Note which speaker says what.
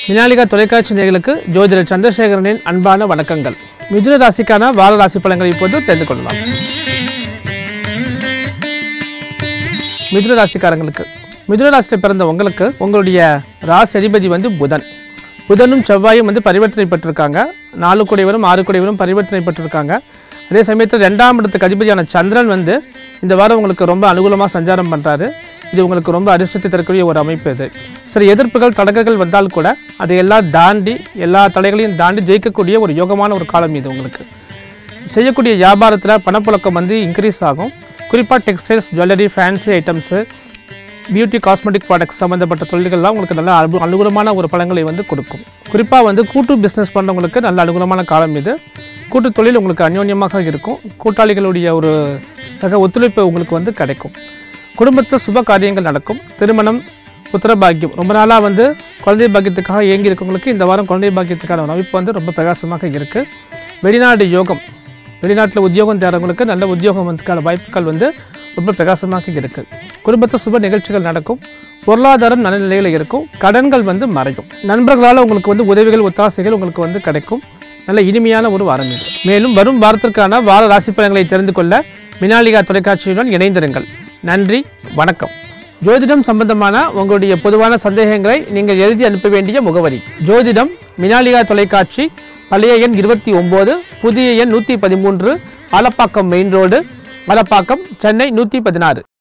Speaker 1: மினாலிகா தொலைக்காட்சி நேயர்களுக்கு ஜோதிடர் சந்திரசேகரனின் அன்பான வணக்கங்கள் மிதுன ராசிக்கான வார ராசி பலன்களை இப்போது தெரிந்து கொள்ளலாம் மிதுன ராசிக்காரங்களுக்கு மிதுன ராசியில் பிறந்த உங்களுக்கு உங்களுடைய ராசி அதிபதி வந்து புதன் புதனும் செவ்வாயும் வந்து பரிவர்த்தனை பெற்றிருக்காங்க நாலு கூடையவரும் ஆறு கூடையவரும் பரிவர்த்தனை பெற்றிருக்காங்க அதே சமயத்தில் ரெண்டாம் இடத்துக்கு அதிபதியான சந்திரன் வந்து இந்த வாரம் உங்களுக்கு ரொம்ப அனுகூலமாக சஞ்சாரம் பண்ணுறாரு இது உங்களுக்கு ரொம்ப அதிர்ஷ்டத்தை தரக்கூடிய ஒரு அமைப்பு இது சில எதிர்ப்புகள் தடங்கல்கள் வந்தால் கூட அதையெல்லாம் தாண்டி எல்லா தடைகளையும் தாண்டி ஜெயிக்கக்கூடிய ஒரு யோகமான ஒரு காலம் இது உங்களுக்கு செய்யக்கூடிய வியாபாரத்தில் பணப்புழக்கம் வந்து இன்க்ரீஸ் ஆகும் குறிப்பாக textiles jewellery fancy items beauty cosmetic products சம்மந்தப்பட்ட தொழில்கள்லாம் உங்களுக்கு நல்ல அனு அனுகூலமான ஒரு பலன்களை வந்து கொடுக்கும் குறிப்பாக வந்து கூட்டு பிஸ்னஸ் பண்ணுறவங்களுக்கு நல்ல அனுகூலமான காலம் இது கூட்டு தொழில் உங்களுக்கு அந்யோன்யமாக இருக்கும் கூட்டாளிகளுடைய ஒரு சக ஒத்துழைப்பு உங்களுக்கு வந்து கிடைக்கும் குடும்பத்தில் சுப காரியங்கள் நடக்கும் திருமணம் புத்திர பாக்கியம் ரொம்ப நாளாக வந்து குழந்தை பாக்கியத்துக்காக இயங்கி இருக்கவங்களுக்கு இந்த வாரம் குழந்தை பாக்கியத்துக்கான ஒரு அமைப்பு வந்து ரொம்ப பிரகாசமாக இருக்குது வெளிநாடு யோகம் வெளிநாட்டில் உத்தியோகம் தேடுறவங்களுக்கு நல்ல உத்தியோகம் வந்துக்கான வாய்ப்புகள் வந்து ரொம்ப பிரகாசமாக இருக்குது குடும்பத்தில் சுப நிகழ்ச்சிகள் நடக்கும் பொருளாதாரம் நல்ல நிலையில் இருக்கும் கடன்கள் வந்து மறையும் நண்பர்களால் உங்களுக்கு வந்து உதவிகள் ஒத்தாசைகள் உங்களுக்கு வந்து கிடைக்கும் நல்ல இனிமையான ஒரு வாரம் இது மேலும் வரும் வாரத்திற்கான வார ராசி பலன்களை தெரிந்து கொள்ள மினாலிகா தொலைக்காட்சியுடன் இணைந்திருங்கள் நன்றி வணக்கம் ஜோதிடம் சம்பந்தமான உங்களுடைய பொதுவான சந்தேகங்களை நீங்கள் எழுதி அனுப்ப வேண்டிய முகவரி ஜோதிடம் மினாலிகா தொலைக்காட்சி பழைய எண் இருபத்தி ஒம்பது புதிய எண் நூற்றி பதிமூன்று ஆலப்பாக்கம் மெயின் ரோடு மலப்பாக்கம் சென்னை நூற்றி பதினாறு